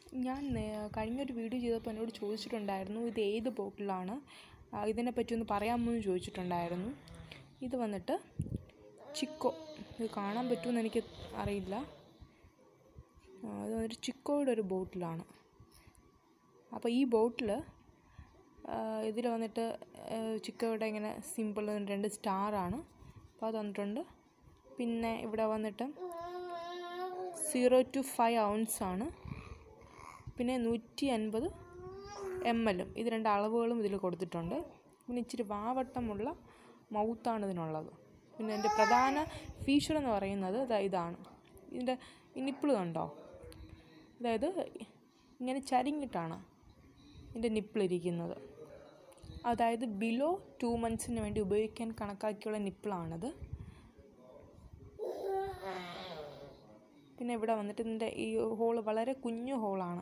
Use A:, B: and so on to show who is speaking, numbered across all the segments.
A: ഞാൻ നേ- കഴിഞ്ഞൊരു വീഡിയോ ചെയ്തപ്പോൾ എന്നോട് ചോദിച്ചിട്ടുണ്ടായിരുന്നു ഇത് ഏത് ബോട്ടിലാണ് ആ, ഇതിനെപ്പറ്റി ഒന്ന് പറയാമോ എന്ന് ചോദിച്ചിട്ടുണ്ടായിരുന്നു ഇത് വന്നിട്ട് ചിക്കോ ഇത് കാണാൻ പറ്റുമെന്ന് എനിക്ക് അറിയില്ല ആ, ഇത് വന്നിട്ട് ചിക്കോയുടെ ഒരു ബോട്ടിലാണ് അപ്പോൾ ഈ ബോട്ടിൽ ഇതിൽ വന്നിട്ട് ചിക്കോയുടെ ഇങ്ങനെ സിമ്പിൾ രണ്ട് സ്റ്റാറാണ് അപ്പോൾ അത് വന്നിട്ടുണ്ട് പിന്നെ ഇവിടെ വന്നിട്ട് സീറോ ടു ഫൈവ് ഔൺസ് ആണ് പിന്നെ നൂറ്റി അൻപത് എം എല്ലും ഇത് രണ്ട് അളവുകളും ഇതിൽ കൊടുത്തിട്ടുണ്ട് പിന്നെ ഇച്ചിരി വാവട്ടമുള്ള മൗത്താണ് ഇതിനുള്ളത് പിന്നെ ഇതിൻ്റെ പ്രധാന ഫീച്ചർ എന്ന് പറയുന്നത് ദാ ഇതാണ് ഇതിൻ്റെ നിപ്പിൾ കണ്ടോ അതായത് ഇങ്ങനെ ചരിങ്ങിട്ടാണ് ഇതിൻ്റെ നിപ്പിളിരിക്കുന്നത് അതായത് ബിലോ ടു മന്ത്സിന് വേണ്ടി ഉപയോഗിക്കാൻ കണക്കാക്കിയുള്ള നിപ്പിളാണിത് പിന്നെ ഇവിടെ വന്നിട്ട് ഇതിൻ്റെ ഈ ഹോള് വളരെ കുഞ്ഞു ഹോളാണ്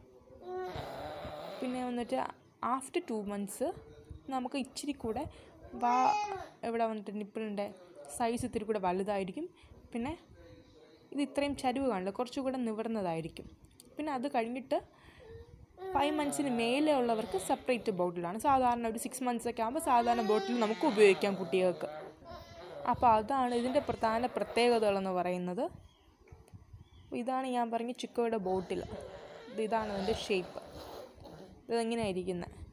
A: പിന്നെ വന്നിട്ട് ആഫ്റ്റർ ടു മന്ത്സ് നമുക്ക് ഇച്ചിരി കൂടെ വാ ഇവിടെ വന്നിട്ട് നിപ്പിളിൻ്റെ സൈസ് ഇത്തിരി കൂടെ വലുതായിരിക്കും പിന്നെ ഇത് ഇത്രയും ചരിവ് കാണില്ല കുറച്ചുകൂടെ നിവർന്നതായിരിക്കും പിന്നെ അത് കഴിഞ്ഞിട്ട് ഫൈവ് മന്ത്സിന് മേലെ ഉള്ളവർക്ക് സെപ്പറേറ്റ് ബോട്ടിലാണ് സാധാരണ ഒരു സിക്സ് മന്ത്സ് ഒക്കെ ആകുമ്പോൾ സാധാരണ ബോട്ടിൽ നമുക്ക് ഉപയോഗിക്കാം കുട്ടികൾക്ക് അപ്പോൾ അതാണ് ഇതിൻ്റെ പ്രധാന പ്രത്യേകതകളെന്ന് പറയുന്നത് ഇതാണ് ഞാൻ പറഞ്ഞ ചിക്കോയുടെ ബോട്ടിൽ ഇതാണ് അതിൻ്റെ ഷേപ്പ് ഇതെങ്ങനെയാണ് ഇരിക്കുന്നത്